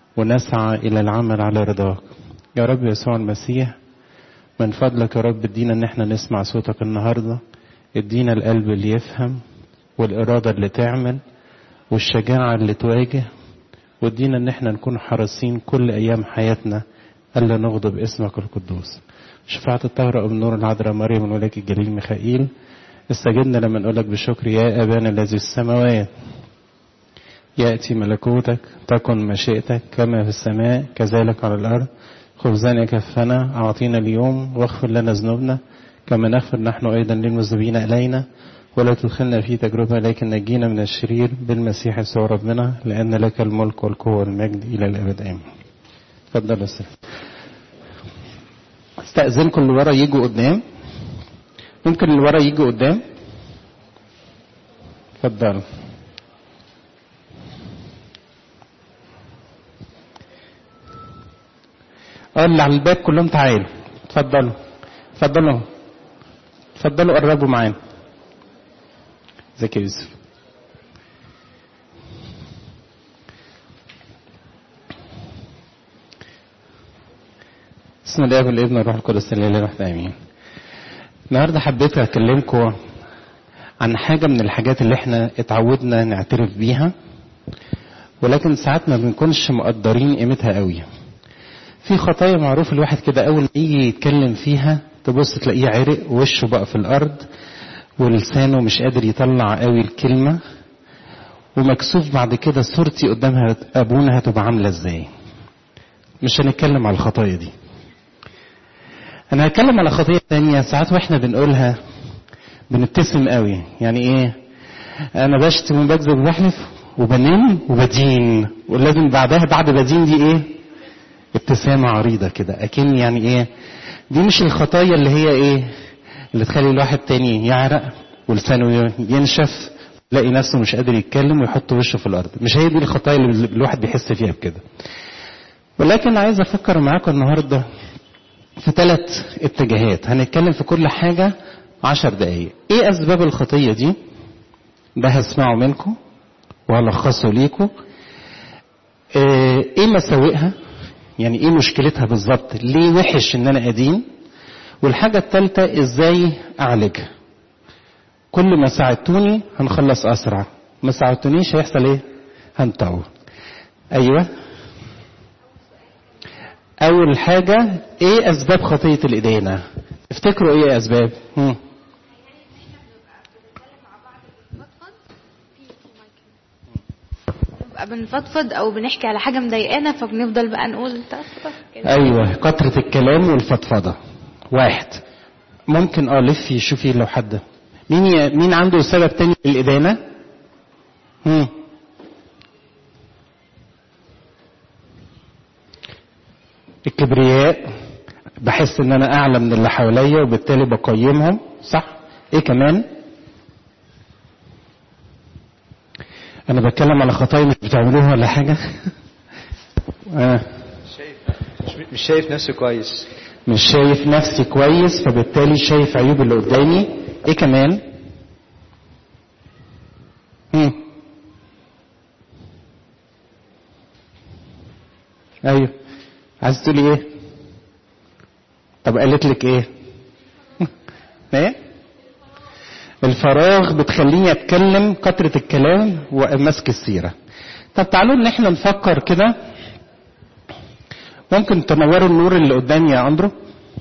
ونسعى إلى العمل على رضاك يا رب يسوع المسيح من فضلك يا رب ادينا ان احنا نسمع صوتك النهارده ادينا القلب اللي يفهم والإرادة اللي تعمل والشجاعة اللي تواجه وادينا ان احنا نكون حريصين كل ايام حياتنا الا نغضب اسمك القدوس شفاعة الطاهرة ام نور العذراء مريم الملاك الجليل ميخائيل استجبنا لما نقولك بشكر يا ابانا الذي في السماوات يأتي ملكوتك تكن مشيئتك كما في السماء كذلك على الأرض خبزنا كفنا أعطينا اليوم واغفر لنا ذنوبنا كما نغفر نحن أيضا للمذنبين إلينا ولا تدخلنا في تجربة لكن نجينا من الشرير بالمسيح يسوع ربنا لأن لك الملك والقوة والمجد إلى الأبد آمين. اتفضل يا سيدي. استأذنكم اللي ورا يجوا قدام. ممكن اللي ورا يجوا قدام؟ اتفضل. اه اللي على الباب كلهم تعالوا اتفضلوا اتفضلوا اتفضلوا قربوا معانا ازيك يا يوسف بسم الله والابن والروح القدس الاله الواحد امين النهارده حبيت اكلمكم عن حاجه من الحاجات اللي احنا اتعودنا نعترف بيها ولكن ساعات ما بنكونش مقدرين قيمتها قوي في خطايا معروف الواحد كده اول ما يجي يتكلم فيها تبص تلاقيه عرق ووشه بقى في الارض ولسانه مش قادر يطلع قوي الكلمة ومكسوف بعد كده صورتي قدامها ابونا هتبقى عاملة ازاي مش هنتكلم على الخطايا دي انا هتكلم على خطية تانية ساعات واحنا بنقولها بنبتسم قوي يعني ايه انا بشتم وبكذب وبحلف وبنام وبدين ولازم بعدها بعد بدين دي ايه ابتسامة عريضة كده اكن يعني ايه دي مش الخطايا اللي هي ايه اللي تخلي الواحد تاني يعرق ولسانه ينشف يلاقي نفسه مش قادر يتكلم ويحط وشه في الارض مش هي دي الخطايا اللي الواحد بيحس فيها بكده ولكن عايز افكر معاكم النهارده في ثلاث اتجاهات هنتكلم في كل حاجة عشر دقايق ايه اسباب الخطية دي ده هسمعه منكم وهلخصه ليكم ايه مساوئها يعني ايه مشكلتها بالظبط ليه وحش ان انا ادين والحاجة الثالثة ازاي اعالجها كل ما ساعدتوني هنخلص اسرع ما ساعدتونيش هيحصل ايه هنطول ايوه اول حاجة ايه اسباب خطية الادانة افتكروا ايه اسباب هم. نبقى بنفضفض او بنحكي على حاجه مضايقانا فبنفضل بقى نقول طف كده ايوه كترة الكلام والفضفضة واحد ممكن اه لفي شوفي لو حد مين ي... مين عنده سبب تاني للإدانة؟ هم. الكبرياء بحس ان انا اعلى من اللي حواليا وبالتالي بقيمهم صح؟ ايه كمان؟ انا بتكلم على خطايا مش بتعملوها ولا حاجة؟ آه. شايف مش- مش شايف نفسه كويس مش شايف نفسي كويس فبالتالي شايف عيوب اللي قدامي ايه كمان هم. ايوه عايز تقولي ايه طب قالت لك ايه ايه الفراغ بتخليني اتكلم كترة الكلام ومسك السيرة طب تعالوا ان احنا نفكر كده ممكن تنوروا النور اللي قدامي يا اندرو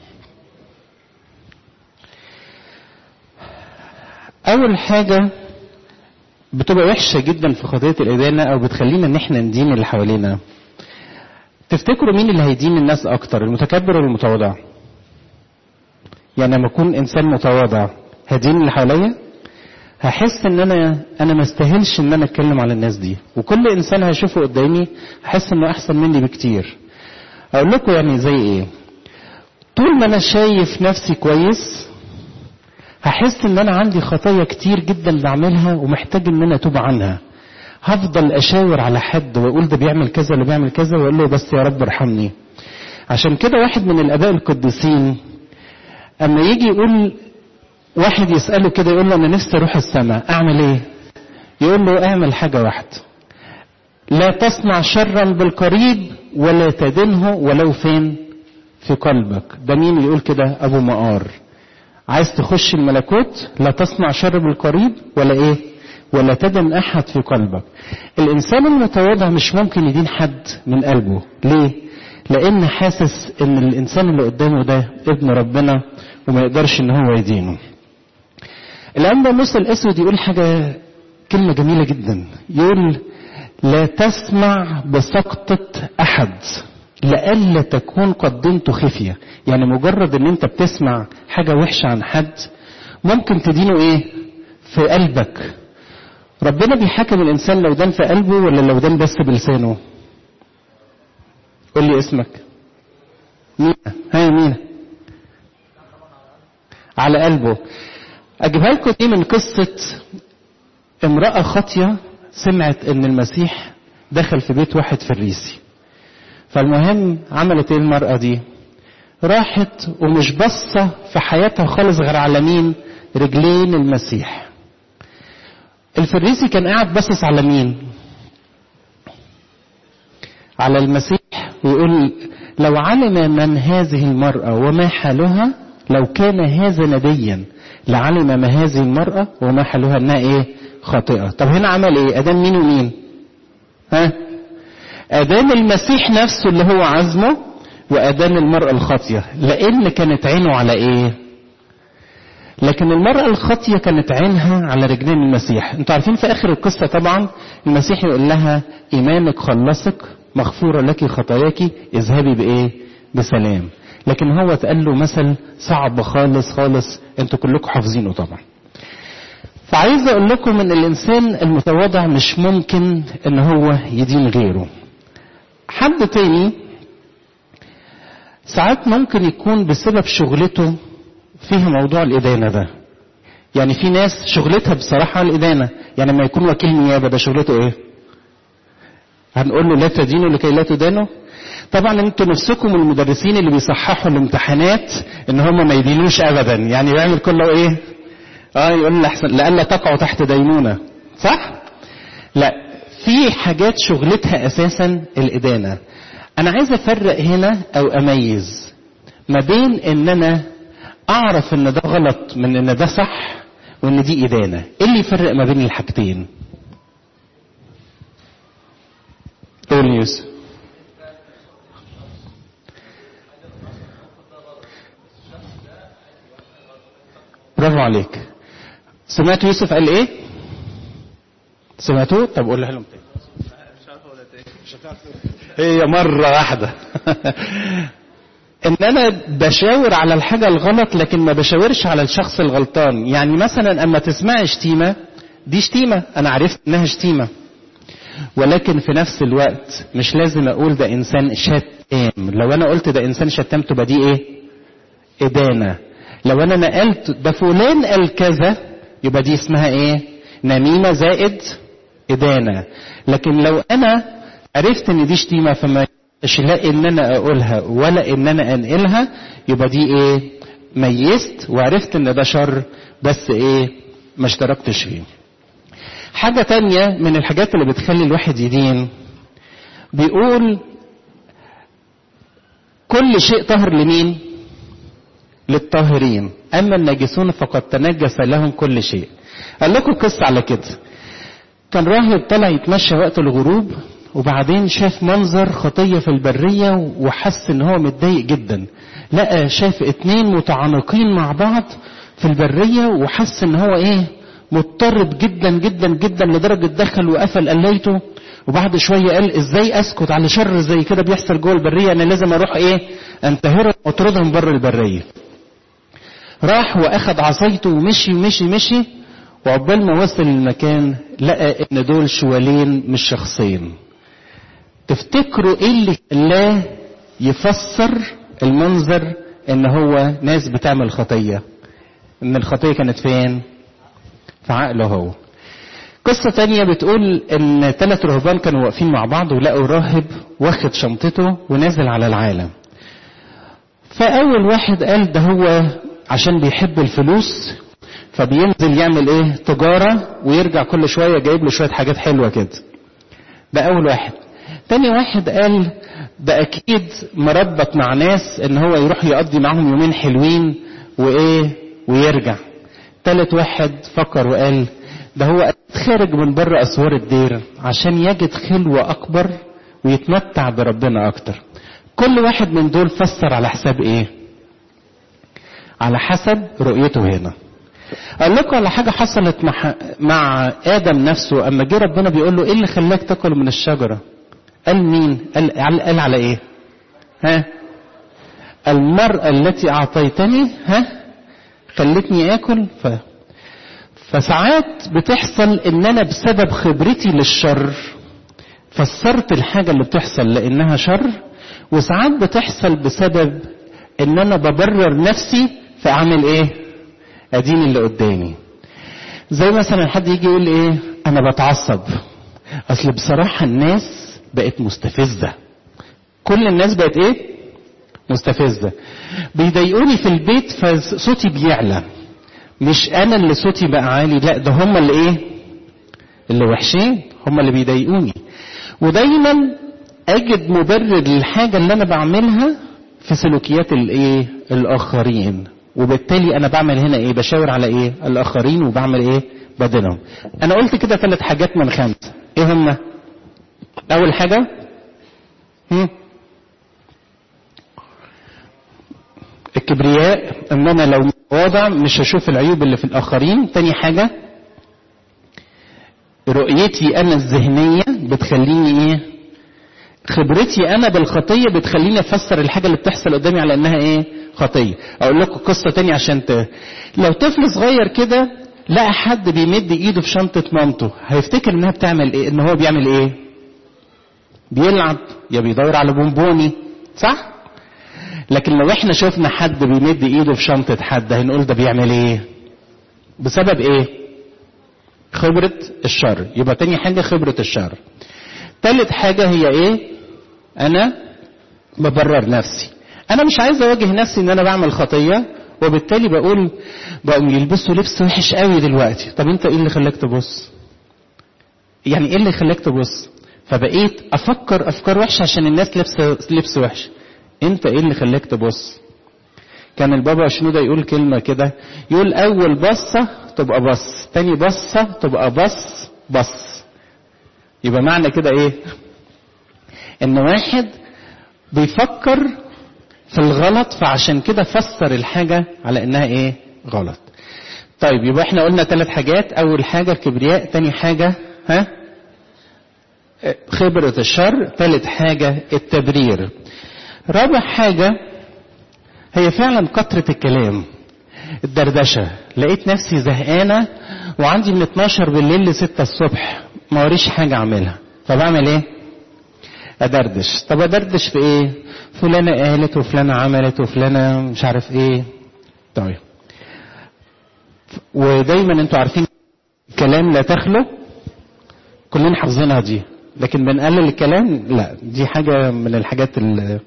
اول حاجة بتبقى وحشة جدا في قضية الإدانة أو بتخلينا إن إحنا ندين اللي حوالينا. تفتكروا مين اللي هيدين الناس أكتر المتكبر ولا المتواضع؟ يعني لما أكون إنسان متواضع هدين اللي حواليا؟ هحس إن أنا أنا ما استاهلش إن أنا أتكلم على الناس دي، وكل إنسان هشوفه قدامي هحس إنه أحسن مني بكتير. أقول لكم يعني زي إيه؟ طول ما أنا شايف نفسي كويس هحس ان انا عندي خطايا كتير جدا بعملها ومحتاج ان انا اتوب عنها هفضل اشاور على حد واقول ده بيعمل كذا ولا بيعمل كذا واقول له بس يا رب ارحمني عشان كده واحد من الاباء القديسين اما يجي يقول واحد يساله كده يقول له انا نفسي اروح السماء اعمل ايه يقول له اعمل حاجه واحده لا تصنع شرا بالقريب ولا تدنه ولو فين في قلبك ده مين اللي يقول كده ابو مقار عايز تخش الملكوت لا تصنع شر بالقريب ولا ايه ولا تدن احد في قلبك الانسان المتواضع مش ممكن يدين حد من قلبه ليه لان حاسس ان الانسان اللي قدامه ده ابن ربنا وما يقدرش ان هو يدينه الانبا موسى الاسود يقول حاجه كلمه جميله جدا يقول لا تسمع بسقطة أحد لئلا تكون قدمت خفية يعني مجرد ان انت بتسمع حاجة وحشة عن حد ممكن تدينه ايه في قلبك ربنا بيحاكم الانسان لو دان في قلبه ولا لو دان بس بلسانه قول لي اسمك مين ها مين على قلبه اجيبها لكم دي من قصة امرأة خاطية سمعت ان المسيح دخل في بيت واحد فريسي فالمهم عملت ايه المرأة دي راحت ومش بصة في حياتها خالص غير على مين رجلين المسيح الفريسي كان قاعد باصص على مين على المسيح ويقول لو علم من هذه المرأة وما حالها لو كان هذا نبيا لعلم ما هذه المرأة وما حالها انها ايه خاطئة طب هنا عمل ايه ادام مين ومين ها ادام المسيح نفسه اللي هو عزمه وادام المرأة الخاطية لان كانت عينه على ايه لكن المرأة الخاطية كانت عينها على رجلين المسيح انتوا عارفين في اخر القصة طبعا المسيح يقول لها ايمانك خلصك مغفورة لك خطاياك اذهبي بايه بسلام لكن هو اتقال له مثل صعب خالص خالص انتوا كلكم حافظينه طبعا فعايز اقول لكم ان الانسان المتواضع مش ممكن ان هو يدين غيره حد تاني ساعات ممكن يكون بسبب شغلته فيها موضوع الإدانة ده يعني في ناس شغلتها بصراحة الإدانة يعني لما يكون وكيل نيابة ده شغلته إيه هنقول له لا تدينوا لكي لا تدانوا طبعا انتوا نفسكم المدرسين اللي بيصححوا الامتحانات ان هم ما يدينوش ابدا يعني يعمل كله ايه اه يقول احسن لئلا تقعوا تحت دينونه صح لا في حاجات شغلتها اساسا الادانه انا عايز افرق هنا او اميز ما بين ان انا اعرف ان ده غلط من ان ده صح وان دي ادانه ايه اللي يفرق ما بين الحاجتين قول يوسف برافو عليك سمعت يوسف قال ايه سمعتوه طب قولها لهم تاني هي مرة واحدة ان انا بشاور على الحاجة الغلط لكن ما بشاورش على الشخص الغلطان يعني مثلا اما تسمعي شتيمة دي شتيمة انا عرفت انها شتيمة ولكن في نفس الوقت مش لازم اقول ده انسان شتام لو انا قلت ده انسان شتام تبقى دي ايه ادانة لو انا نقلت ده فلان قال كذا يبقى دي اسمها ايه نميمة زائد ادانة لكن لو انا عرفت ان دي شتيمة فما مش لا ان انا اقولها ولا ان انا انقلها يبقى دي ايه ميزت وعرفت ان ده شر بس ايه ما اشتركتش فيه حاجة تانية من الحاجات اللي بتخلي الواحد يدين بيقول كل شيء طهر لمين للطاهرين اما الناجسون فقد تنجس لهم كل شيء قال لكم قصة على كده كان راهب طلع يتمشى وقت الغروب وبعدين شاف منظر خطية في البرية وحس ان هو متضايق جدا لقى شاف اتنين متعانقين مع بعض في البرية وحس ان هو ايه مضطرب جدا جدا جدا لدرجة دخل وقفل قليته وبعد شوية قال ازاي اسكت على شر زي كده بيحصل جوه البرية انا لازم اروح ايه انتهرهم واطردهم بره البرية راح واخد عصايته ومشي ومشي مشي وعقبال ما وصل المكان لقى ان دول شوالين مش شخصين تفتكروا ايه اللي خلاه يفسر المنظر ان هو ناس بتعمل خطية ان الخطية كانت فين في عقله هو قصة تانية بتقول ان ثلاث رهبان كانوا واقفين مع بعض ولقوا راهب واخد شنطته ونازل على العالم فاول واحد قال ده هو عشان بيحب الفلوس فبينزل يعمل ايه تجارة ويرجع كل شوية جايب له شوية حاجات حلوة كده ده اول واحد تاني واحد قال ده اكيد مربط مع ناس ان هو يروح يقضي معاهم يومين حلوين وايه ويرجع تالت واحد فكر وقال ده هو خارج من بره اسوار الدير عشان يجد خلوة اكبر ويتمتع بربنا اكتر كل واحد من دول فسر على حساب ايه على حسب رؤيته هنا اقول لكم على حاجه حصلت مع مع ادم نفسه اما جه ربنا بيقول له ايه اللي خلاك تاكل من الشجره قال مين قال, قال على ايه ها المرأة التي أعطيتني ها خلتني آكل ف... فساعات بتحصل إن أنا بسبب خبرتي للشر فسرت الحاجة اللي بتحصل لأنها شر وساعات بتحصل بسبب إن أنا ببرر نفسي فأعمل إيه؟ أدين اللي قدامي. زي مثلا حد يجي يقول إيه؟ أنا بتعصب. أصل بصراحة الناس بقت مستفزة. كل الناس بقت إيه؟ مستفزة. بيضايقوني في البيت فصوتي بيعلى. مش أنا اللي صوتي بقى عالي، لا ده هم اللي إيه؟ اللي وحشين، هم اللي بيضايقوني. ودايما اجد مبرر للحاجة اللي انا بعملها في سلوكيات الايه الاخرين وبالتالي انا بعمل هنا ايه بشاور على ايه الاخرين وبعمل ايه بدلهم انا قلت كده ثلاث حاجات من خمسة ايه هم اول حاجة هم؟ الكبرياء ان انا لو واضع مش هشوف العيوب اللي في الاخرين تاني حاجة رؤيتي انا الذهنية بتخليني ايه خبرتي انا بالخطية بتخليني افسر الحاجة اللي بتحصل قدامي على انها ايه خطية اقول لكم قصة تانية عشان ت... لو طفل صغير كده لقى حد بيمد ايده في شنطة مامته هيفتكر انها بتعمل ايه ان هو بيعمل ايه بيلعب يا بيدور على بونبوني صح لكن لو احنا شفنا حد بيمد ايده في شنطة حد هنقول ده بيعمل ايه بسبب ايه خبرة الشر يبقى تاني حاجة خبرة الشر تالت حاجة هي ايه انا ببرر نفسي انا مش عايز اواجه نفسي ان انا بعمل خطية وبالتالي بقول بقوم يلبسوا لبس وحش قوي دلوقتي طب انت ايه اللي خلاك تبص يعني ايه اللي خلاك تبص فبقيت افكر افكار وحشه عشان الناس لابسه لبس وحش انت ايه اللي خلاك تبص كان البابا شنودة يقول كلمة كده يقول أول بصة تبقى بص تاني بصة تبقى بص بص يبقى معنى كده إيه إن واحد بيفكر في الغلط فعشان كده فسر الحاجة على إنها إيه غلط طيب يبقى احنا قلنا ثلاث حاجات أول حاجة الكبرياء تاني حاجة ها خبرة الشر ثالث حاجة التبرير رابع حاجة هي فعلا كثرة الكلام الدردشة لقيت نفسي زهقانة وعندي من 12 بالليل ل 6 الصبح ما وريش حاجة أعملها فبعمل إيه؟ أدردش طب أدردش في إيه؟ فلانة قالت وفلانة عملت وفلانة مش عارف إيه طيب ودايما أنتوا عارفين كلام لا تخلو كلنا حافظينها دي لكن بنقلل الكلام لا دي حاجة من الحاجات اللي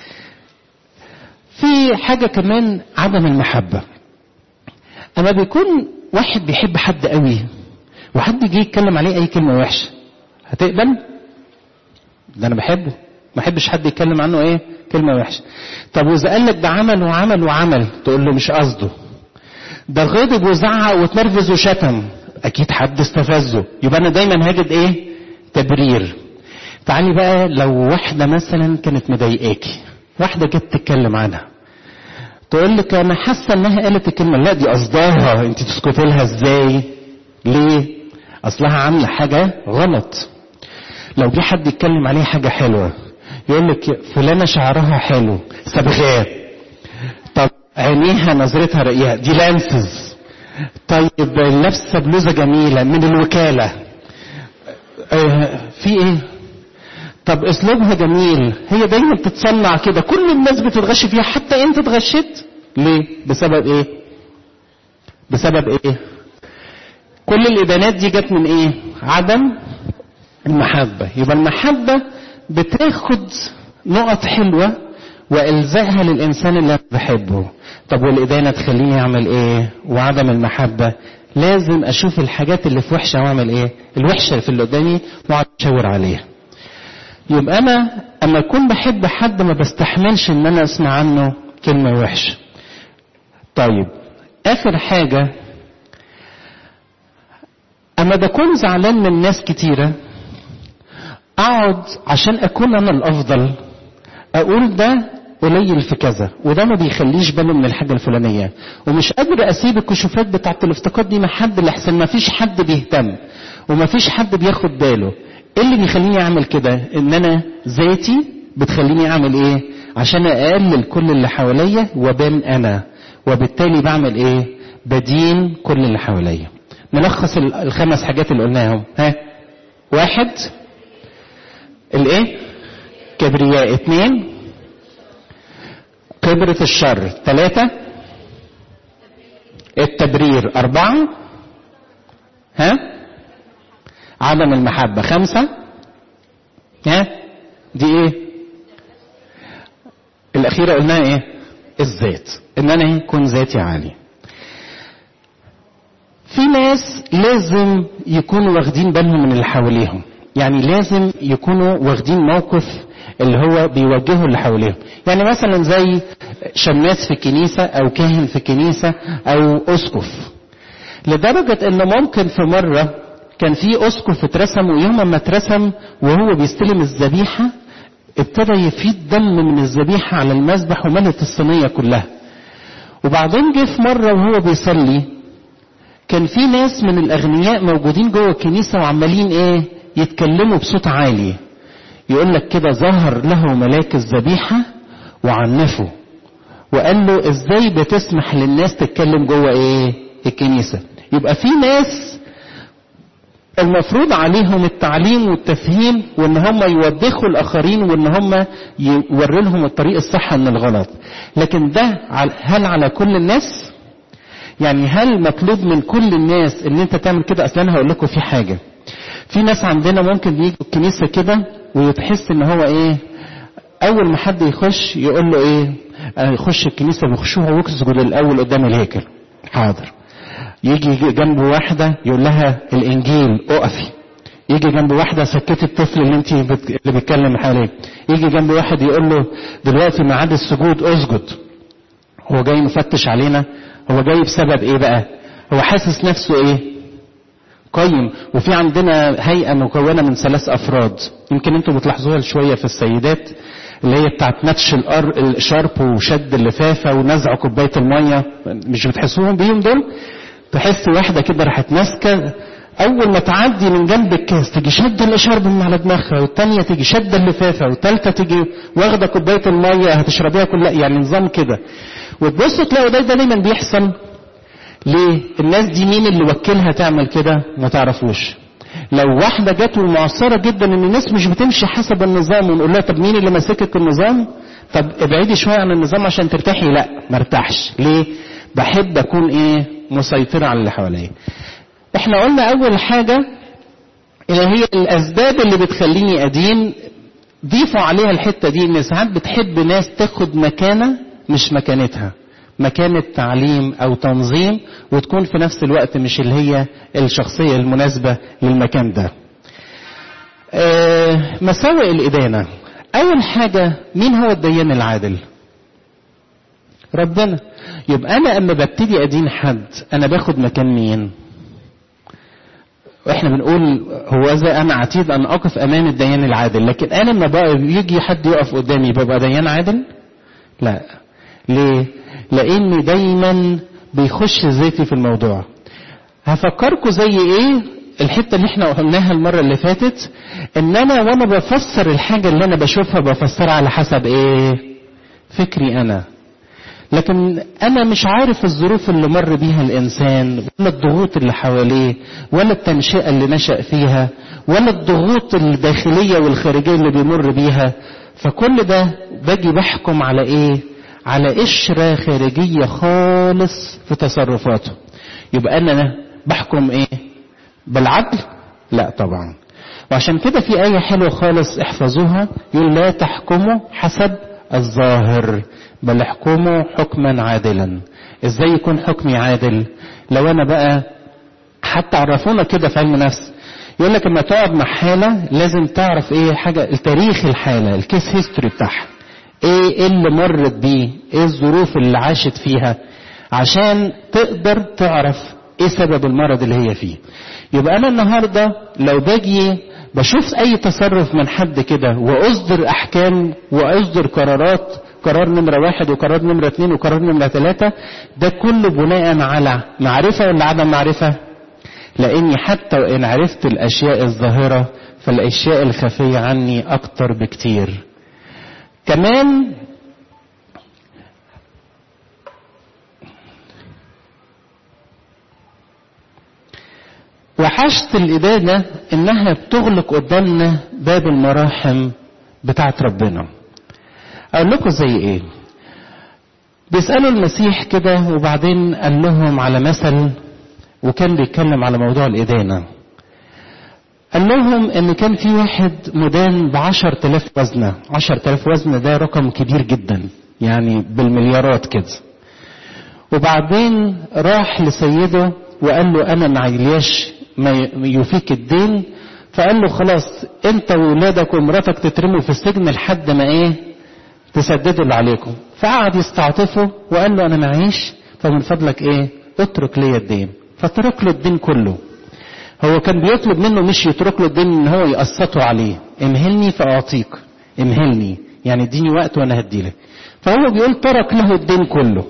في حاجة كمان عدم المحبة أما بيكون واحد بيحب حد قوي وحد يجي يتكلم عليه أي كلمة وحشة هتقبل؟ ده أنا بحبه ما أحبش حد يتكلم عنه إيه؟ كلمة وحشة طب وإذا قال لك ده عمل وعمل وعمل تقول له مش قصده ده غضب وزعق وتنرفز وشتم أكيد حد استفزه يبقى أنا دايما هاجد إيه؟ تبرير تعالي بقى لو واحدة مثلا كانت مضايقاكي واحدة جت تتكلم عنها تقول لك انا حاسه انها قالت الكلمه لا دي قصدها انت تسكتي لها ازاي ليه اصلها عامله حاجه غلط لو جه حد يتكلم عليه حاجه حلوه يقول لك فلانه شعرها حلو صبغاه طب عينيها نظرتها رقيقه دي لانسز طيب لابسه بلوزه جميله من الوكاله اه في ايه طب اسلوبها جميل هي دايما بتتصنع كده كل الناس بتتغش فيها حتى انت اتغشيت ليه بسبب ايه بسبب ايه كل الادانات دي جت من ايه عدم المحبة يبقى المحبة بتاخد نقط حلوة والزقها للانسان اللي انا بحبه طب والادانة تخليني اعمل ايه وعدم المحبة لازم اشوف الحاجات اللي في وحشة واعمل ايه الوحشة في اللي قدامي واقعد اشاور عليها يبقى انا اما اكون بحب حد ما بستحملش ان انا اسمع عنه كلمه وحشه طيب اخر حاجه اما بكون زعلان من ناس كتيره اقعد عشان اكون انا الافضل اقول ده قليل في كذا وده ما بيخليش باله من الحاجه الفلانيه ومش قادر اسيب الكشوفات بتاعت الافتقاد دي مع حد لحسن ما فيش حد بيهتم وما فيش حد بياخد باله ايه اللي بيخليني اعمل كده ان انا ذاتي بتخليني اعمل ايه عشان اقلل كل اللي حواليا وبان انا وبالتالي بعمل ايه بدين كل اللي حواليا نلخص الخمس حاجات اللي قلناهم ها واحد الايه كبرياء اثنين كبرة الشر ثلاثة التبرير أربعة ها عدم المحبة خمسة ها دي ايه الأخيرة قلناها ايه الذات ان انا يكون ذاتي عالي في ناس لازم يكونوا واخدين بالهم من اللي حواليهم يعني لازم يكونوا واخدين موقف اللي هو بيوجهوا اللي حواليهم يعني مثلا زي شماس في كنيسة او كاهن في كنيسة او اسقف لدرجة ان ممكن في مرة كان في اسقف اترسم ويوم ما اترسم وهو بيستلم الذبيحة ابتدى يفيد دم من الذبيحة على المذبح وملت الصينية كلها وبعدين جه في مرة وهو بيصلي كان في ناس من الاغنياء موجودين جوه الكنيسة وعمالين ايه يتكلموا بصوت عالي يقول لك كده ظهر له ملاك الذبيحة وعنفه وقال له ازاي بتسمح للناس تتكلم جوه ايه الكنيسة يبقى في ناس المفروض عليهم التعليم والتفهيم وان هم يوبخوا الاخرين وان هم يوروا لهم الطريق الصح من الغلط لكن ده هل على كل الناس يعني هل مطلوب من كل الناس ان انت تعمل كده اصلا انا هقول لكم في حاجه في ناس عندنا ممكن يجي الكنيسه كده ويتحس ان هو ايه اول ما حد يخش يقول له ايه يخش الكنيسه بخشوع ويسجد الاول قدام الهيكل حاضر يجي جنبه واحده يقول لها الانجيل اقفي يجي جنب واحدة سكتي الطفل اللي انت بت... اللي بيتكلم حواليه يجي جنب واحد يقول له دلوقتي ميعاد السجود اسجد هو جاي مفتش علينا هو جاي بسبب ايه بقى هو حاسس نفسه ايه قيم وفي عندنا هيئة مكونة من ثلاث أفراد يمكن انتوا بتلاحظوها شوية في السيدات اللي هي بتاعت نتش الأر... الشرب وشد اللفافة ونزع كوباية المية مش بتحسوهم بيهم دول تحس واحدة كده راحت ماسكة أول ما تعدي من جنب الكاس تيجي شادة الإشارب من على دماغها والتانية تيجي شادة اللفافة والتالتة تيجي واخدة كوباية المية هتشربيها كلها يعني نظام كده وتبصوا تلاقوا ده دايما بيحصل ليه الناس دي مين اللي وكلها تعمل كده ما تعرفوش لو واحده جت ومعصره جدا ان الناس مش بتمشي حسب النظام ونقول لها طب مين اللي ماسكك النظام طب ابعدي شويه عن النظام عشان ترتاحي لا ما ارتاحش ليه بحب اكون ايه مسيطره على اللي حواليا احنا قلنا اول حاجه اللي هي الاسباب اللي بتخليني ادين ضيفوا عليها الحته دي ان ساعات بتحب ناس تاخد مكانه مش مكانتها مكانة تعليم أو تنظيم وتكون في نفس الوقت مش اللي هي الشخصية المناسبة للمكان ده. آه مساوئ الإدانة. أول حاجة مين هو الديان العادل؟ ربنا. يبقى أنا أما ببتدي أدين حد أنا باخد مكان مين؟ واحنا بنقول هو اذا انا عتيد ان اقف امام الديان العادل لكن انا لما بقى يجي حد يقف قدامي ببقى ديان عادل لا ليه لان دايما بيخش ذاتي في الموضوع هفكركم زي ايه الحته اللي احنا قلناها المره اللي فاتت ان انا وانا بفسر الحاجه اللي انا بشوفها بفسرها على حسب ايه فكري انا لكن انا مش عارف الظروف اللي مر بيها الانسان ولا الضغوط اللي حواليه ولا التنشئه اللي نشا فيها ولا الضغوط الداخليه والخارجيه اللي بيمر بيها فكل ده باجي بحكم على ايه على قشرة خارجية خالص في تصرفاته يبقى أنا بحكم إيه بالعدل لا طبعا وعشان كده في آية حلوة خالص احفظوها يقول لا تحكموا حسب الظاهر بل احكموا حكما عادلا ازاي يكون حكمي عادل لو انا بقى حتى عرفونا كده في علم نفس يقول لك لما تقعد مع حالة لازم تعرف ايه حاجة التاريخ الحالة الكيس هيستوري بتاعها ايه إيه اللي مرت بيه ايه الظروف اللي عاشت فيها عشان تقدر تعرف ايه سبب المرض اللي هي فيه يبقى انا النهاردة لو باجي بشوف اي تصرف من حد كده واصدر احكام واصدر قرارات قرار نمرة واحد وقرار نمرة اتنين وقرار نمرة تلاتة ده كله بناء على معرفة ولا عدم معرفة لاني حتى وان عرفت الاشياء الظاهرة فالاشياء الخفية عني اكتر بكتير كمان وحشت الإدانة إنها بتغلق قدامنا باب المراحم بتاعت ربنا أقول لكم زي إيه بيسألوا المسيح كده وبعدين قال لهم على مثل وكان بيتكلم على موضوع الإدانة قال لهم ان كان في واحد مدان بعشر تلاف وزنة عشر تلاف وزنة ده رقم كبير جدا يعني بالمليارات كده وبعدين راح لسيده وقال له انا معيلياش ما يفيك الدين فقال له خلاص انت وولادك ومراتك تترموا في السجن لحد ما ايه تسددوا اللي عليكم فقعد يستعطفه وقال له انا معيش فمن فضلك ايه اترك لي الدين فترك له الدين كله هو كان بيطلب منه مش يترك له الدين ان هو يقسطه عليه امهلني فاعطيك امهلني يعني اديني وقت وانا هديلك فهو بيقول ترك له الدين كله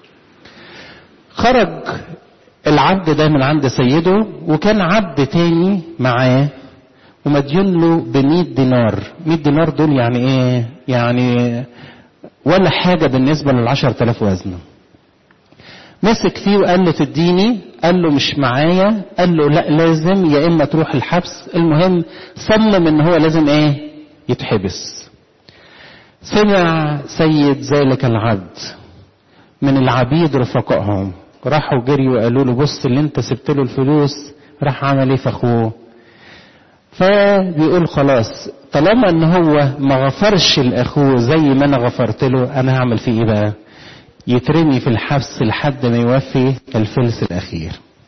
خرج العبد ده من عند سيده وكان عبد تاني معاه ومديون له ب 100 دينار 100 دينار دول يعني ايه يعني ولا حاجة بالنسبة لل 10000 وزنه مسك فيه وقال له تديني قال له مش معايا قال له لا لازم يا اما تروح الحبس المهم صمم ان هو لازم ايه يتحبس سمع سيد ذلك العبد من العبيد رفقائهم راحوا جريوا وقالوا له بص اللي انت سبت له الفلوس راح عمل ايه في اخوه فبيقول خلاص طالما ان هو ما غفرش لاخوه زي ما انا غفرت له انا هعمل فيه ايه بقى يترمي في الحبس لحد ما يوفي الفلس الأخير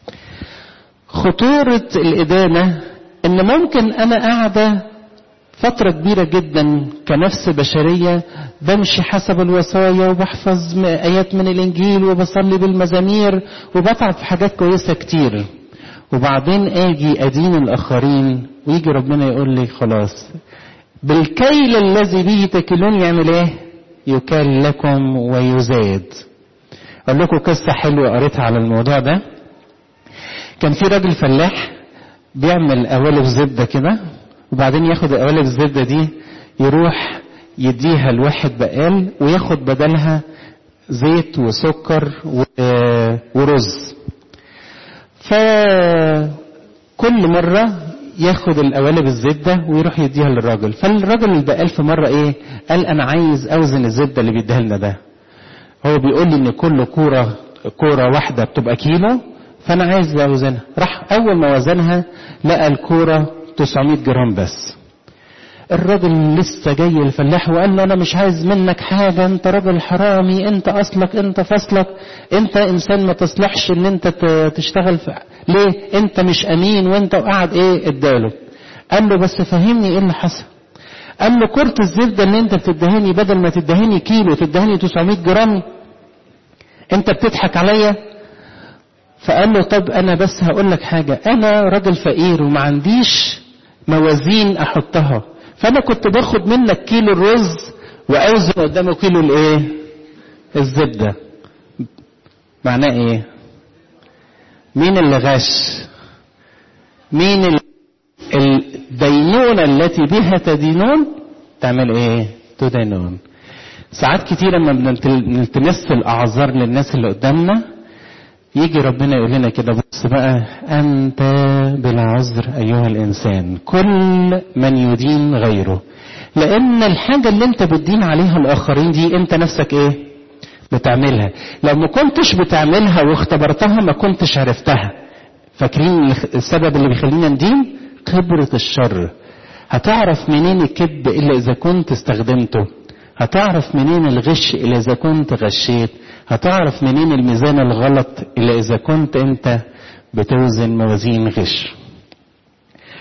خطورة الإدانة إن ممكن أنا قاعدة فترة كبيرة جدا كنفس بشرية بمشي حسب الوصايا وبحفظ آيات من الإنجيل وبصلي بالمزامير وبتعب في حاجات كويسة كتير وبعدين أجي أدين الآخرين ويجي ربنا يقول لي خلاص بالكيل الذي به تكلون يعمل إيه؟ يكال لكم ويزاد اقول لكم قصه حلوه قريتها على الموضوع ده كان في راجل فلاح بيعمل قوالب زبده كده وبعدين ياخد قوالب الزبده دي يروح يديها لواحد بقال وياخد بدلها زيت وسكر ورز فكل مرة ياخد القوالب الزبدة ويروح يديها للراجل فالراجل البقال في مرة ايه قال انا عايز اوزن الزبدة اللي بيديها لنا ده هو بيقول لي ان كل كورة كورة واحدة بتبقى كيلو فانا عايز اوزنها راح اول ما وزنها لقى الكورة 900 جرام بس الراجل لسه جاي الفلاح وقال له انا مش عايز منك حاجه انت راجل حرامي انت اصلك انت فصلك انت انسان ما تصلحش ان انت تشتغل في ليه انت مش امين وانت وقعد ايه اداله قال له بس فهمني ايه اللي حصل قال له كرة الزبدة اللي انت بتدهني بدل ما تدهني كيلو تدهني 900 جرام انت بتضحك عليا فقال له طب انا بس هقول لك حاجة انا راجل فقير وما عنديش موازين احطها فانا كنت باخد منك كيلو الرز واوزن قدامه كيلو الايه الزبدة معناه ايه مين اللي غش مين الدينونة التي بها تدينون تعمل ايه تدينون ساعات كتير لما بنلتمس الاعذار للناس اللي قدامنا يجي ربنا يقول لنا كده بص بقى انت بلا عذر ايها الانسان كل من يدين غيره لان الحاجه اللي انت بتدين عليها الاخرين دي انت نفسك ايه بتعملها لو ما كنتش بتعملها واختبرتها ما كنتش عرفتها فاكرين السبب اللي بيخلينا ندين خبره الشر هتعرف منين الكذب الا اذا كنت استخدمته هتعرف منين الغش الا اذا كنت غشيت هتعرف منين الميزان الغلط الا اذا كنت انت بتوزن موازين غش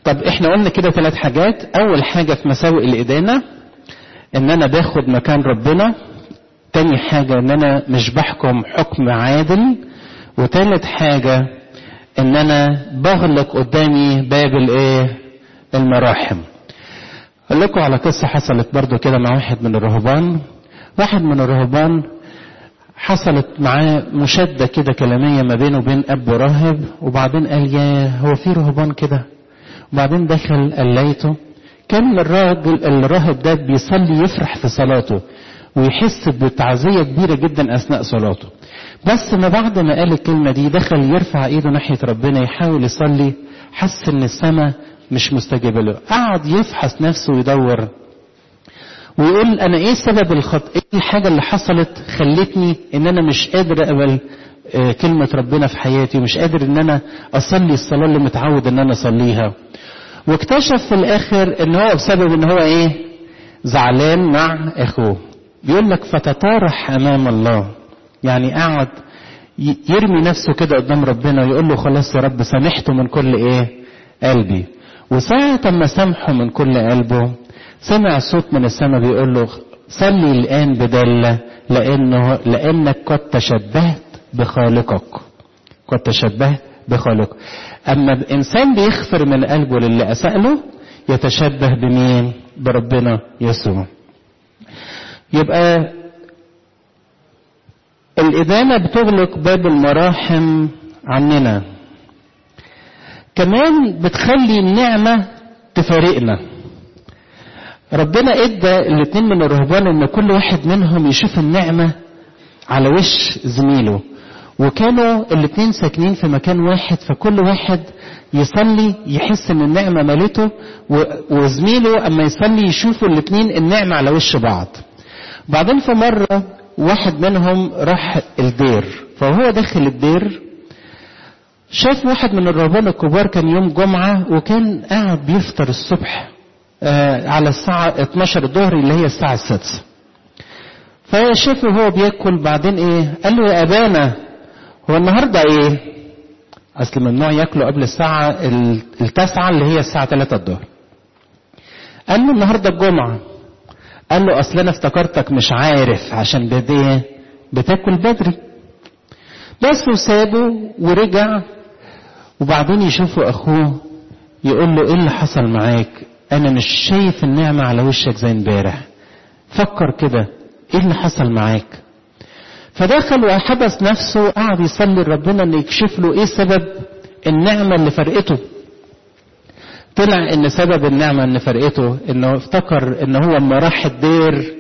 طب احنا قلنا كده ثلاث حاجات اول حاجة في مساوئ الادانة ان انا باخد مكان ربنا تاني حاجة ان انا مش بحكم حكم عادل وتالت حاجة ان انا بغلق قدامي باب الايه المراحم اقول لكم على قصة حصلت برضو كده مع واحد من الرهبان واحد من الرهبان حصلت معاه مشادة كده كلامية ما بينه وبين أب راهب وبعدين قال يا هو في رهبان كده وبعدين دخل قليته كان الراجل الراهب ده بيصلي يفرح في صلاته ويحس بتعزية كبيرة جدا أثناء صلاته بس ما بعد ما قال الكلمة دي دخل يرفع ايده ناحية ربنا يحاول يصلي حس ان السماء مش مستجيبة له قعد يفحص نفسه ويدور ويقول انا ايه سبب الخط ايه الحاجة اللي حصلت خلتني ان انا مش قادر اقبل آه، كلمة ربنا في حياتي ومش قادر ان انا اصلي الصلاة اللي متعود ان انا اصليها واكتشف في الاخر ان هو بسبب ان هو ايه زعلان مع اخوه بيقول لك فتطارح امام الله يعني قعد ي- يرمي نفسه كده قدام ربنا ويقول له خلاص يا رب سامحته من كل ايه قلبي وساعة ما سامحه من كل قلبه سمع صوت من السماء بيقول له صلي الآن بدلة لأنه لأنك قد تشبهت بخالقك قد تشبهت بخالقك أما الإنسان بيغفر من قلبه للي أساء له يتشبه بمين بربنا يسوع يبقى الإدانة بتغلق باب المراحم عننا كمان بتخلي النعمة تفارقنا ربنا ادى الاتنين من الرهبان ان كل واحد منهم يشوف النعمة على وش زميله وكانوا الاتنين ساكنين في مكان واحد فكل واحد يصلي يحس ان النعمة مالته و- وزميله اما يصلي يشوفوا الاتنين النعمة على وش بعض بعدين في مرة واحد منهم راح الدير فهو داخل الدير شاف واحد من الرهبان الكبار كان يوم جمعة وكان قاعد بيفطر الصبح آه، على الساعة 12 الظهر اللي هي الساعة السادسة فشافه هو بياكل بعدين ايه قال له يا ابانا هو النهارده ايه اصل ممنوع ياكلوا قبل الساعة ال- التاسعة اللي هي الساعة 3 الظهر قال له النهارده الجمعة قال له اصل انا افتكرتك مش عارف عشان بد- ايه بتاكل بدري بس وسابه ورجع وبعدين يشوفوا اخوه يقول له ايه اللي حصل معاك انا مش شايف النعمة على وشك زي امبارح فكر كده ايه اللي حصل معاك فدخل وحبس نفسه وقعد يصلي لربنا ان يكشف له ايه سبب النعمة اللي فرقته طلع ان سبب النعمة اللي فرقته انه افتكر ان هو لما راح الدير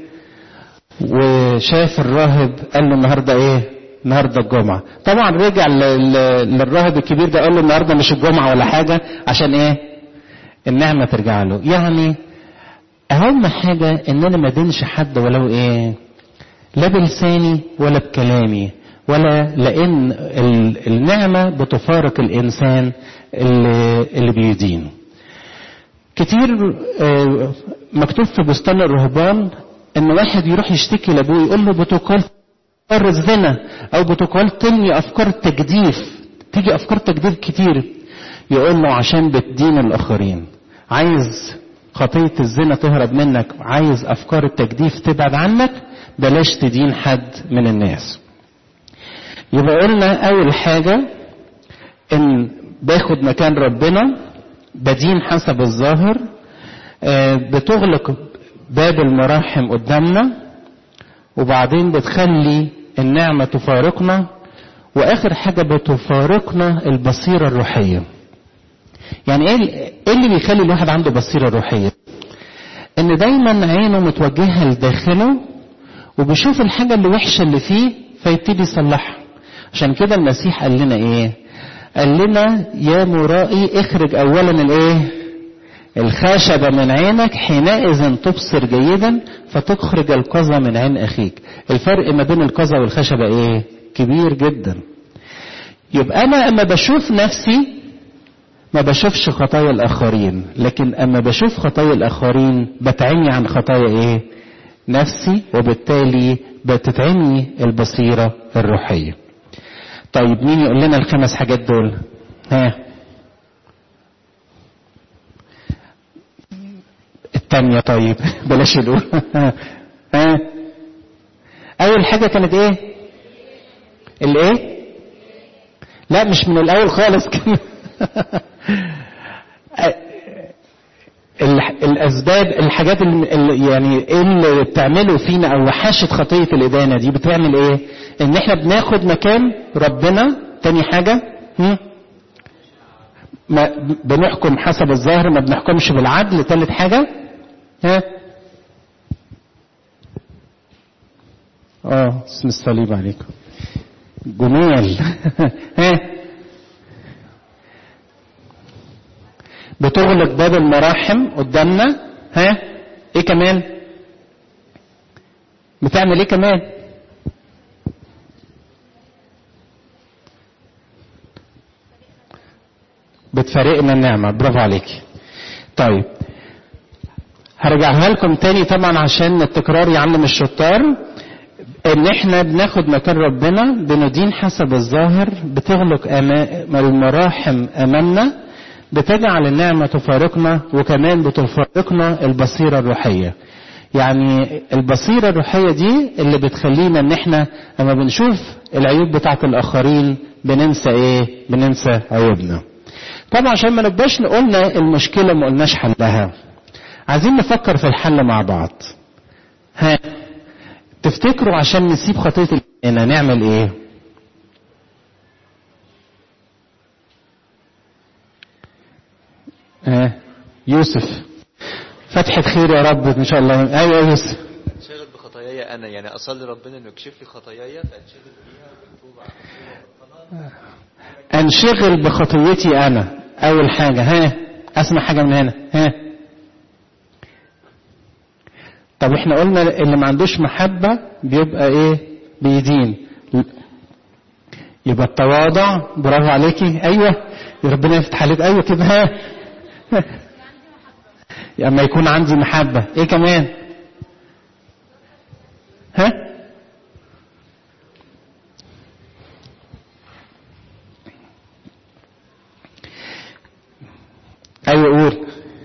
وشاف الراهب قال له النهارده ايه النهارده الجمعه طبعا رجع ل- ل- للراهب الكبير ده قال له النهارده مش الجمعه ولا حاجه عشان ايه النعمه ترجع له يعني اهم حاجه ان انا ما دينش حد ولو ايه لا بلساني ولا بكلامي ولا لان ال- النعمه بتفارق الانسان اللي, اللي بيدين كتير آه، مكتوب في بستان الرهبان ان واحد يروح يشتكي لابوه يقول له بتقال افكار الزنا او بتقال تني افكار تجديف تيجي افكار تجديف كتير يقول له عشان بتدين الاخرين عايز خطية الزنا تهرب منك عايز افكار التجديف تبعد عنك بلاش تدين حد من الناس يبقى قلنا اول حاجة ان باخد مكان ربنا بدين حسب الظاهر آه، بتغلق باب المراحم قدامنا وبعدين بتخلي النعمة تفارقنا واخر حاجة بتفارقنا البصيرة الروحية يعني ايه ال- ايه اللي بيخلي الواحد عنده بصيرة روحية ان دايما عينه متوجهة لداخله وبيشوف الحاجة اللي وحشة اللي فيه فيبتدي يصلحها عشان كده المسيح قال لنا ايه قال لنا يا مرائي اخرج اولا الايه الخشبة من عينك حينئذ تبصر جيدا فتخرج القذى من عين اخيك الفرق ما بين القذى والخشبة ايه كبير جدا يبقى انا اما بشوف نفسي ما بشوفش خطايا الاخرين لكن اما بشوف خطايا الاخرين بتعمي عن خطايا ايه نفسي وبالتالي بتتعمي البصيرة الروحية طيب مين يقول لنا الخمس حاجات دول ها التانية طيب بلاش الأولى ها أول حاجة كانت إيه؟ الإيه؟ لا مش من الأول خالص كده ال- الأسباب الحاجات اللي اللي- يعني إيه اللي بتعمله فينا أو وحاشة خطية الإدانة دي بتعمل إيه؟ إن إحنا بناخد مكان ربنا تاني حاجة هم؟ ما بنحكم حسب الظاهر ما بنحكمش بالعدل تالت حاجة ها اه اسم الصليب عليكم جميل ها بتغلق باب المراحم قدامنا ها ايه كمان بتعمل ايه كمان بتفارقنا النعمة برافو عليك طيب هرجعها لكم تاني طبعا عشان التكرار يعلم الشطار ان احنا بناخد مكان ربنا بندين حسب الظاهر بتغلق أما- المراحم امامنا بتجعل النعمة تفارقنا وكمان بتفارقنا البصيرة الروحية يعني البصيرة الروحية دي اللي بتخلينا ان احنا لما بنشوف العيوب بتاعت الاخرين بننسى ايه بننسى عيوبنا طبعا عشان ما نبقاش قلنا المشكلة ما قلناش حلها عايزين نفكر في الحل مع بعض ها تفتكروا عشان نسيب خطية الإدانة نعمل ايه ها يوسف فتحة خير يا رب ان شاء الله ايوه يا يوسف انشغل بخطاياي انا يعني اصلي ربنا انه يكشف لي خطاياي فانشغل بيها واتوب عنها. انشغل بخطيتي انا اول حاجة ها اسمع حاجة من هنا ها طب احنا قلنا اللي ما عندوش محبة بيبقى ايه بيدين يبقى التواضع برافو عليكي ايوه يا ربنا يفتح عليك ايوه كده ها اما يكون عندي محبة ايه كمان ها ايوه قول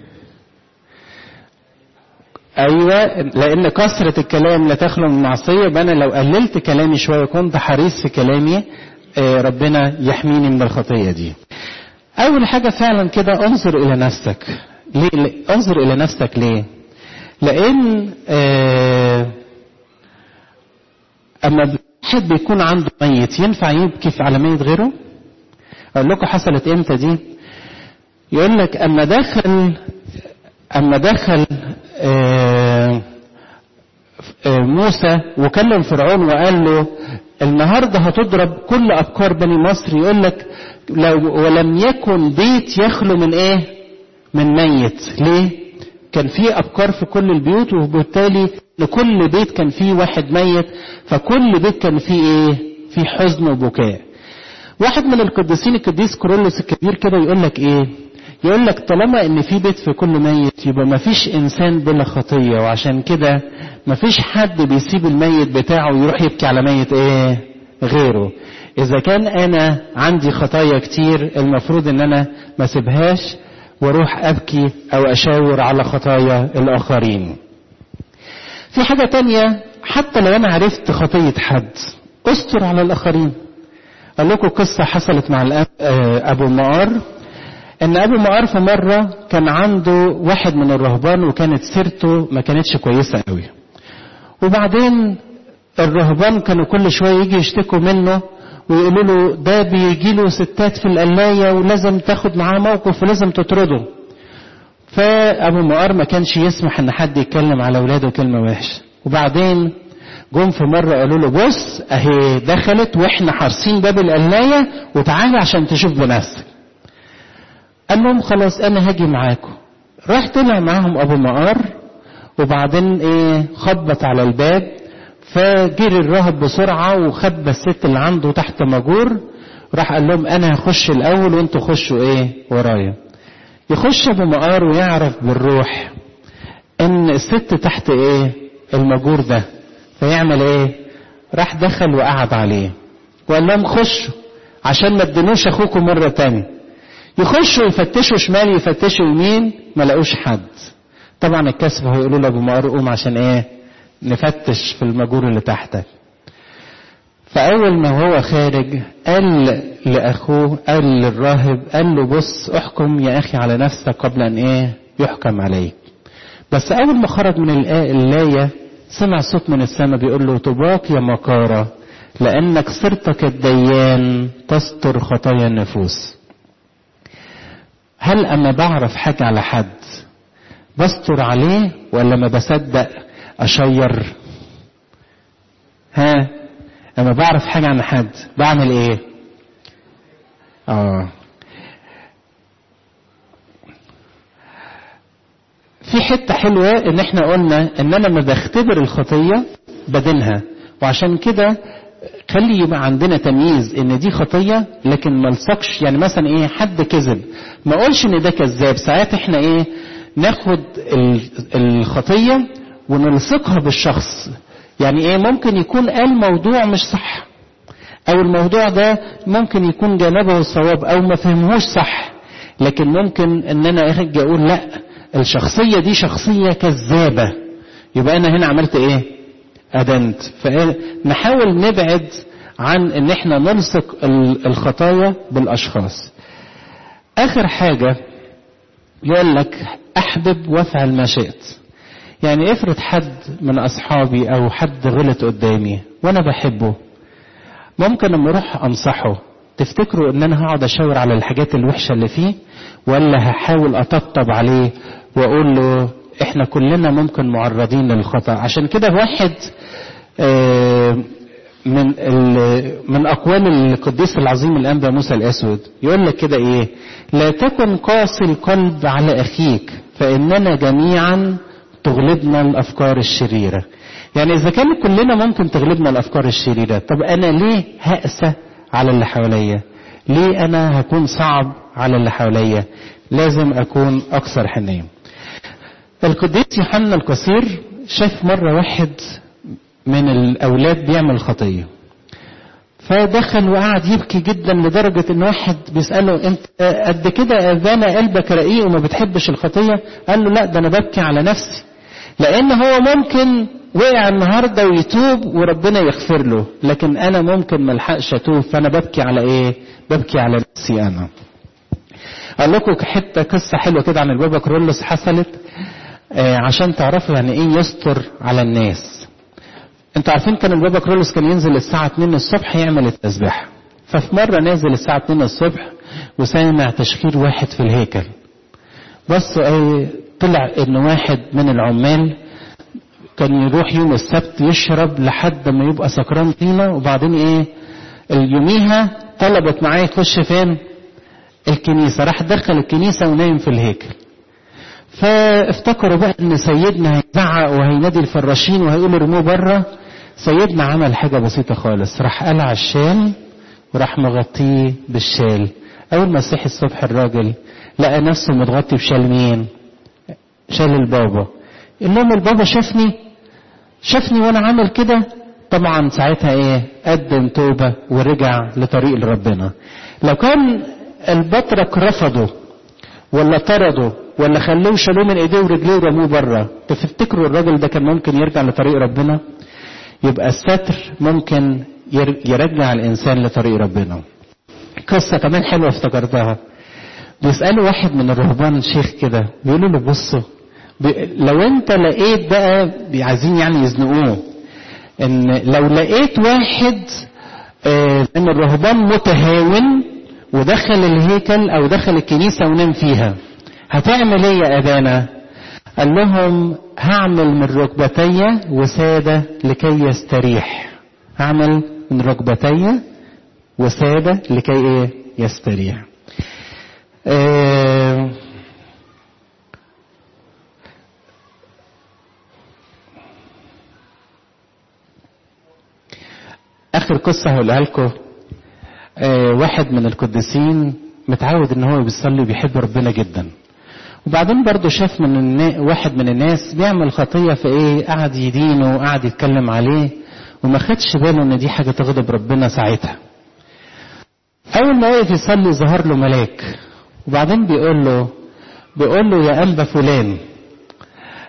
ايوه لان كثرة الكلام لا تخلو من معصية يبقى انا لو قللت كلامي شوية كنت حريص في كلامي آه، ربنا يحميني من الخطية دي اول حاجة فعلا كده انظر الى نفسك ليه ليه- انظر الى نفسك ليه لان آه، اما واحد بيكون عنده ميت ينفع يبكي في على ميت غيره اقول لكم حصلت امتى دي يقول لك اما دخل اما دخل آه، آه، موسى وكلم فرعون وقال له النهارده هتضرب كل افكار بني مصر يقول لك لو ولم يكن بيت يخلو من ايه من ميت ليه كان في افكار في كل البيوت وبالتالي لكل بيت كان فيه واحد ميت فكل بيت كان فيه ايه في حزن وبكاء واحد من القديسين القديس كورولوس الكبير كده يقول لك ايه يقول لك طالما ان في بيت في كل ميت يبقى ما فيش انسان بلا خطيه وعشان كده ما فيش حد بيسيب الميت بتاعه ويروح يبكي على ميت ايه غيره اذا كان انا عندي خطايا كتير المفروض ان انا ما سيبهاش واروح ابكي او اشاور على خطايا الاخرين في حاجة تانية حتى لو انا عرفت خطية حد استر على الاخرين قال لكم قصة حصلت مع الأب آه، ابو مقار ان ابو مقار في مرة كان عنده واحد من الرهبان وكانت سيرته ما كانتش كويسة قوي وبعدين الرهبان كانوا كل شوية يجي يشتكوا منه ويقولوا له ده بيجي له ستات في القلاية ولازم تاخد معاه موقف ولازم تطرده فابو مقار ما كانش يسمح ان حد يتكلم على اولاده كلمة وحشة وبعدين جم في مرة قالوا له بص اهي دخلت واحنا حارسين باب القلاية وتعالى عشان تشوف بنفسك قال لهم خلاص انا هاجي معاكم راح طلع معاهم ابو مقار وبعدين ايه خبط على الباب فجري الراهب بسرعة وخبى الست اللي عنده تحت مجور راح قال لهم انا هخش الاول وانتوا خشوا ايه ورايا يخش ابو مقار ويعرف بالروح ان الست تحت ايه المجور ده فيعمل ايه راح دخل وقعد عليه وقال لهم خشوا عشان ما تدنوش اخوكم مرة تانية يخشوا يفتشوا شمال يفتشوا يمين ما لقوش حد طبعا الكسف هيقولوا له ابو مقار قوم عشان ايه نفتش في المجور اللي تحتك فأول ما هو خارج قال لأخوه قال للراهب قال له بص احكم يا أخي على نفسك قبل أن إيه يحكم عليك بس أول ما خرج من الآية سمع صوت من السماء بيقول له طباك يا مكارة لأنك صرت كالديان تستر خطايا النفوس هل أما بعرف حاجة على حد بستر عليه ولا ما بصدق أشير ها لما بعرف حاجة عن حد بعمل ايه اه في حتة حلوة ان احنا قلنا ان انا لما بختبر الخطية بدينها وعشان كده خلي يبقى عندنا تمييز ان دي خطية لكن ما الصقش يعني مثلا ايه حد كذب ما اقولش ان ده كذاب ساعات احنا ايه ناخد الخطية ونلصقها بالشخص يعني ايه ممكن يكون قال موضوع مش صح او الموضوع ده ممكن يكون جانبه الصواب او ما فهمهوش صح لكن ممكن ان انا اجي اقول لا الشخصية دي شخصية كذابة يبقى انا هنا عملت ايه ادنت فنحاول نبعد عن ان احنا نلصق الخطايا بالاشخاص اخر حاجة يقول لك احبب وافعل ما شئت يعني افرض حد من اصحابي او حد غلط قدامي وانا بحبه ممكن لما اروح انصحه تفتكروا ان انا هقعد اشاور على الحاجات الوحشة اللي فيه ولا هحاول اطبطب عليه واقول له احنا كلنا ممكن معرضين للخطأ عشان كده واحد من من اقوال القديس العظيم الانبا موسى الاسود يقول لك كده ايه لا تكن قاسي القلب على اخيك فاننا جميعا تغلبنا الافكار الشريره يعني اذا كان كلنا ممكن تغلبنا الافكار الشريره طب انا ليه هأسى على اللي حواليا ليه انا هكون صعب على اللي حواليا لازم اكون اكثر حنيه القديس يوحنا القصير شاف مره واحد من الاولاد بيعمل خطيه فدخل وقعد يبكي جدا لدرجة ان واحد بيسأله انت قد كده ابانا قلبك رقيق وما بتحبش الخطية قال له لا ده انا ببكي على نفسي لان هو ممكن وقع النهاردة ويتوب وربنا يغفر له لكن انا ممكن ملحقش اتوب فانا ببكي على ايه ببكي على نفسي انا اقول لكم حتة قصة حلوة كده عن البابا كرولوس حصلت آه عشان تعرفوا يعني ايه يستر على الناس انتوا عارفين كان البابا كرولوس كان ينزل الساعة 2 الصبح يعمل التسبيح ففي مرة نازل الساعة 2 الصبح وسامع تشخير واحد في الهيكل بس ايه طلع ان واحد من العمال كان يروح يوم السبت يشرب لحد ما يبقى سكران طينة وبعدين ايه اليوميها طلبت معاه يخش فين الكنيسة راح دخل الكنيسة ونايم في الهيكل فافتكروا بقى ان سيدنا هيزعق وهينادي الفراشين وهيقول ارموه بره سيدنا عمل حاجة بسيطة خالص راح قلع الشال وراح مغطيه بالشال اول ما صحي الصبح الراجل لقى نفسه متغطي بشال مين شال البابا يقول لهم البابا شافني شافني وانا عامل كده طبعا ساعتها ايه قدم توبة ورجع لطريق لربنا لو كان البطرك رفضه ولا طرده ولا خلوه شالوه من ايديه ورجليه ورموه بره تفتكروا الراجل ده كان ممكن يرجع لطريق ربنا يبقى الستر ممكن يرجع الانسان لطريق ربنا قصة كمان حلوة افتكرتها بيسألوا واحد من الرهبان شيخ كده بيقولوا له بصوا لو انت لقيت بقى عايزين يعني يزنقوه ان لو لقيت واحد من الرهبان متهاون ودخل الهيكل او دخل الكنيسة ونام فيها هتعمل ايه يا ابانا قال لهم هعمل من ركبتي وسادة لكي يستريح هعمل من ركبتي وسادة لكي ايه يستريح آه اخر قصة هقولها لكم آه واحد من القديسين متعود ان هو بيصلي وبيحب ربنا جدا وبعدين برضه شاف من النا... واحد من الناس بيعمل خطية في ايه قعد يدينه وقعد يتكلم عليه وما خدش باله ان دي حاجة تغضب ربنا ساعتها اول ما وقف يصلي ظهر له ملاك وبعدين بيقول له بيقول له يا انبا فلان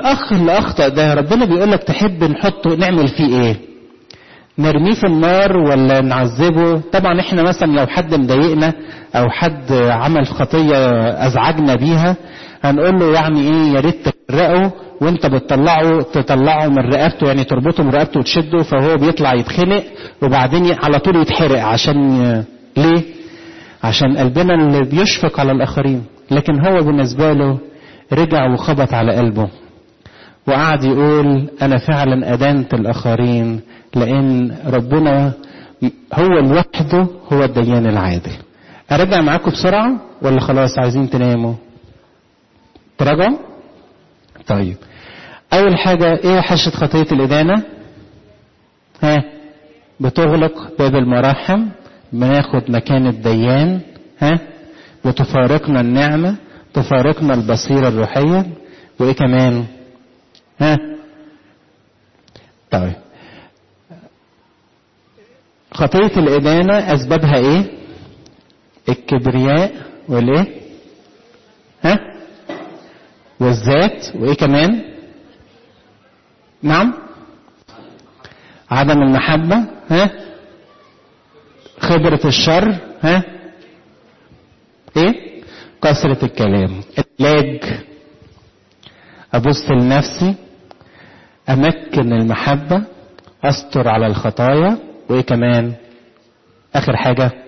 الاخ اللي اخطأ ده ربنا بيقول لك تحب نحطه نعمل فيه ايه نرميه في النار ولا نعذبه طبعا احنا مثلا لو حد مضايقنا او حد عمل خطية ازعجنا بيها هنقول له يعني ايه يا ريت تفرقه وانت بتطلعه تطلعه من رقبته يعني تربطه من رقبته وتشده فهو بيطلع يتخنق وبعدين على طول يتحرق عشان ليه عشان قلبنا اللي بيشفق على الاخرين لكن هو بالنسبة له رجع وخبط على قلبه وقعد يقول انا فعلا ادانت الاخرين لان ربنا هو لوحده هو الديان العادل ارجع معاكم بسرعه ولا خلاص عايزين تناموا تراجعوا طيب اول حاجه ايه حشه خطيه الادانه ها بتغلق باب المراحم بناخد مكان الديان ها بتفارقنا النعمه تفارقنا البصيره الروحيه وايه كمان ها طيب خطية الإدانة أسبابها إيه؟ الكبرياء والإيه؟ ها؟ والذات وإيه كمان؟ نعم؟ عدم المحبة ها؟ خبرة الشر ها؟ إيه؟ كثرة الكلام علاج أبص لنفسي أمكن المحبة أستر على الخطايا وإيه كمان آخر حاجة